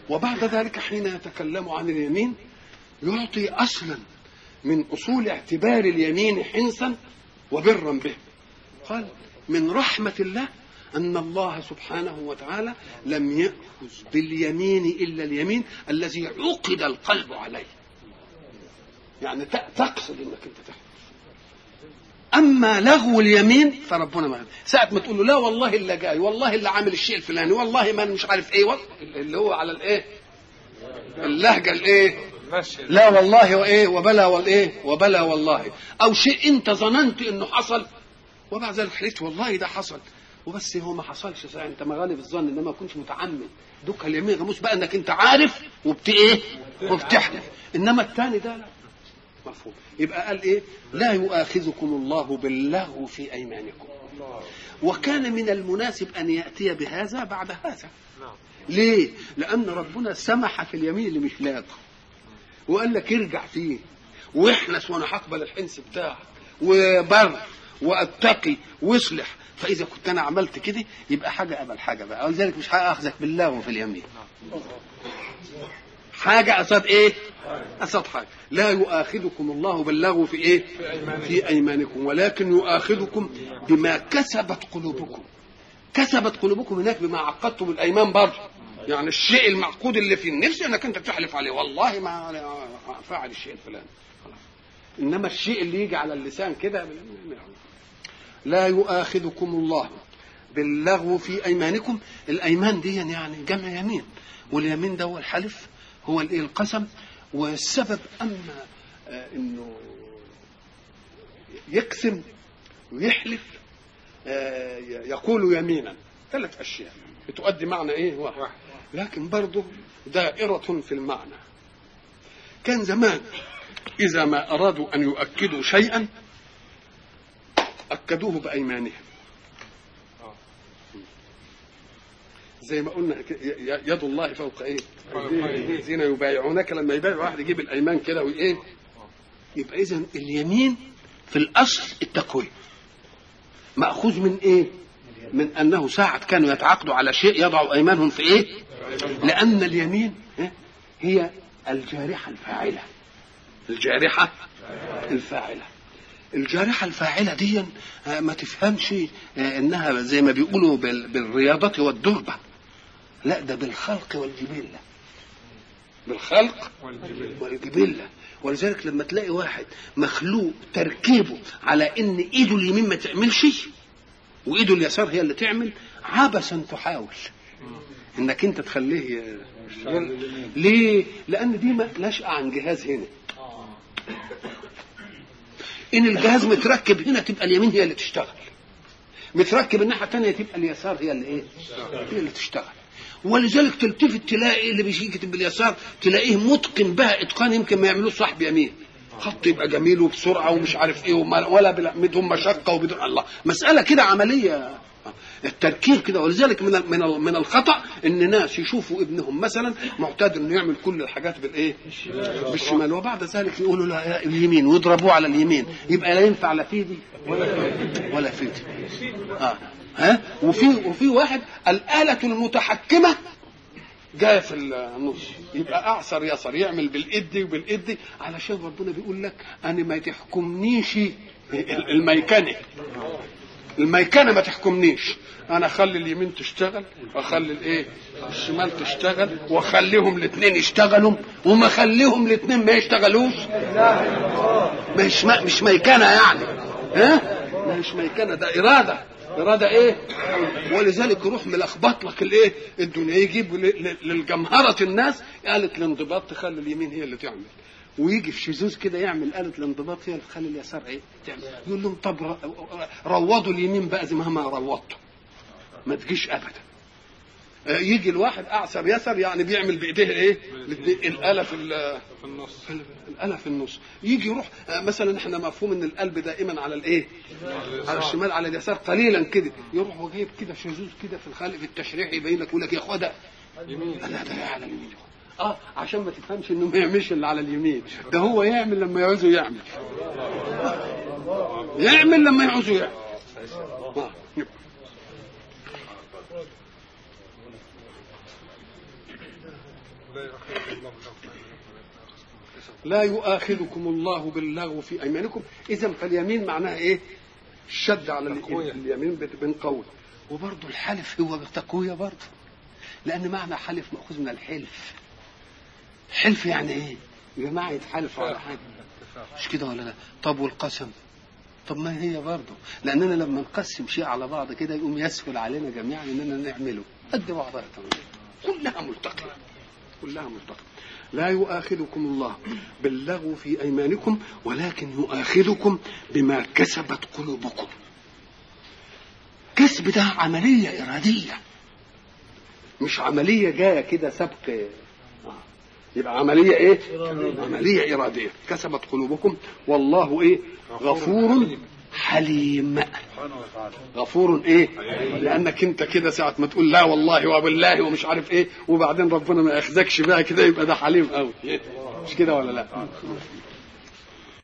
وبعد ذلك حين يتكلم عن اليمين يعطي اصلا من اصول اعتبار اليمين حنسا وبرا به قال من رحمه الله ان الله سبحانه وتعالى لم ياخذ باليمين الا اليمين الذي عقد القلب عليه يعني ت- تقصد انك انت تحلف اما لغو اليمين فربنا ما ساعه ما تقول له لا والله اللي جاي والله اللي عامل الشيء الفلاني والله ما أنا مش عارف ايه والله اللي هو على الايه اللهجه الايه ماشي لا والله وايه وبلا والايه وبلا والله او شيء انت ظننت انه حصل وبعد ذلك حلفت والله ده حصل وبس هو ما حصلش صحيح انت مغالب الظن انما ما كنتش متعمد دوك اليمين غموس بقى انك انت عارف وبت ايه وبتحلف انما الثاني ده لا مفهوم يبقى قال ايه لا يؤاخذكم الله باللغو في ايمانكم وكان من المناسب ان ياتي بهذا بعد هذا نعم ليه لان ربنا سمح في اليمين اللي مش لاغو وقال لك ارجع فيه واحنس وانا هقبل الحنس بتاعك وبر واتقي واصلح فاذا كنت انا عملت كده يبقى حاجه قبل حاجه بقى ولذلك مش هاخذك باللغو في اليمين حاجه قصاد ايه قصاد حاجه لا يؤاخذكم الله باللغو في ايه في ايمانكم ولكن يؤاخذكم بما كسبت قلوبكم كسبت قلوبكم هناك بما عقدتم الايمان برضه يعني الشيء المعقود اللي في النفس انك انت تحلف عليه والله ما فاعل الشيء الفلاني خلاص انما الشيء اللي يجي على اللسان كده لا يؤاخذكم الله باللغو في ايمانكم الايمان دي يعني جمع يمين واليمين ده هو الحلف هو الايه القسم والسبب اما آه، انه يقسم ويحلف آه، يقول يمينا ثلاث اشياء بتؤدي معنى ايه واحد لكن برضه دائرة في المعنى كان زمان إذا ما أرادوا أن يؤكدوا شيئا أكدوه بأيمانهم زي ما قلنا ك- ي- يد الله فوق ايه؟ الذين يبايعونك لما يبايع واحد يجيب الايمان كده وايه؟ يبقى اذا اليمين في الاصل التقويه ماخوذ من ايه؟ من انه ساعه كانوا يتعاقدوا على شيء يضعوا ايمانهم في ايه؟ لان اليمين إيه؟ هي الجارحه الفاعله الجارحه الفاعله الجارحه الفاعله دي آه، ما تفهمش آه، انها زي ما بيقولوا بال- بالرياضه والدربه لا ده بالخلق والجبله بالخلق والجبله ولذلك لما تلاقي واحد مخلوق تركيبه على ان ايده اليمين ما تعملش وايده اليسار هي اللي تعمل عبثا تحاول انك انت تخليه ليه؟ لان دي ما نشأ عن جهاز هنا ان الجهاز متركب هنا تبقى اليمين هي اللي تشتغل متركب الناحيه الثانيه تبقى اليسار هي اللي ايه هي اللي تشتغل ولذلك تلتفت تلاقي اللي بيجي يكتب باليسار تلاقيه متقن بها اتقان يمكن ما يعملوش صاحب يمين خط يبقى جميل وبسرعه ومش عارف ايه وما ولا بلا- بدون مشقه وبدون الله مساله كده عمليه التركيب كده ولذلك من ال- من ال- من الخطا ان ناس يشوفوا ابنهم مثلا معتاد انه يعمل كل الحاجات بالايه؟ بالشمال وبعد ذلك يقولوا لا لا، اليمين ويضربوه على اليمين يبقى لا ينفع لا في دي ولا في دي اه ها وفي وفي واحد الاله المتحكمه جايه في النص يبقى اعصر يسر يعمل بالايد دي وبالايد دي علشان ربنا بيقول لك انا ما تحكمنيش الميكنه الميكنه ما تحكمنيش انا اخلي اليمين تشتغل واخلي الايه الشمال تشتغل واخليهم الاثنين يشتغلوا وما اخليهم الاثنين ما يشتغلوش مش ما مش ميكنه يعني ها مش ميكنه ده اراده اراده ايه ولذلك يروح ملخبط لك الايه الدنيا يجيب ل- ل- للجمهره الناس آلة الانضباط تخلي اليمين هي اللي تعمل ويجي في شذوذ كده يعمل آلة الانضباط هي اللي تخلي اليسار ايه تعمل يقول لهم طب ر- روضوا اليمين بقى زي ما روضتوا ما تجيش ابدا آه، يجي الواحد اعصر يسر يعني بيعمل بايديه ايه الاتنين- الاله في ال- في النص الآلة في النص يجي يروح آه، مثلا احنا مفهوم ان القلب دائما على الايه على الشمال على اليسار قليلا كده يروح وجايب كده شذوذ كده في الخلق في التشريح يبين لك يقول لك يا اخويا ده يمين لا ده على اليمين اه عشان ما تفهمش انه ما يعملش اللي على اليمين ده هو يعمل لما يعوزه يعمل يعمل لما يعوزه يعمل آه. لا يؤاخذكم الله باللغو في ايمانكم اذا فاليمين معناها ايه الشد على ال- اليمين بت- بنقوي وبرضه الحلف هو تقويه برضه لان معنى حلف ماخوذ من الحلف حلف يعني ايه يا جماعه يتحالفوا على حاجه مش كده ولا لا طب والقسم طب ما هي برضه لاننا لما نقسم شيء على بعض كده يقوم يسهل علينا جميعا اننا نعمله قد بعضها تمام كلها ملتقيه كلها ملتقيه لا يؤاخذكم الله باللغو في ايمانكم ولكن يؤاخذكم بما كسبت قلوبكم كسب ده عمليه اراديه مش عمليه جايه كده سبق آه. يبقى عمليه ايه عمليه اراديه كسبت قلوبكم والله ايه غفور حليم غفور ايه لانك انت كده ساعه ما تقول لا والله وبالله ومش عارف ايه وبعدين ربنا ما ياخذكش بقى كده يبقى ده حليم قوي مش كده ولا لا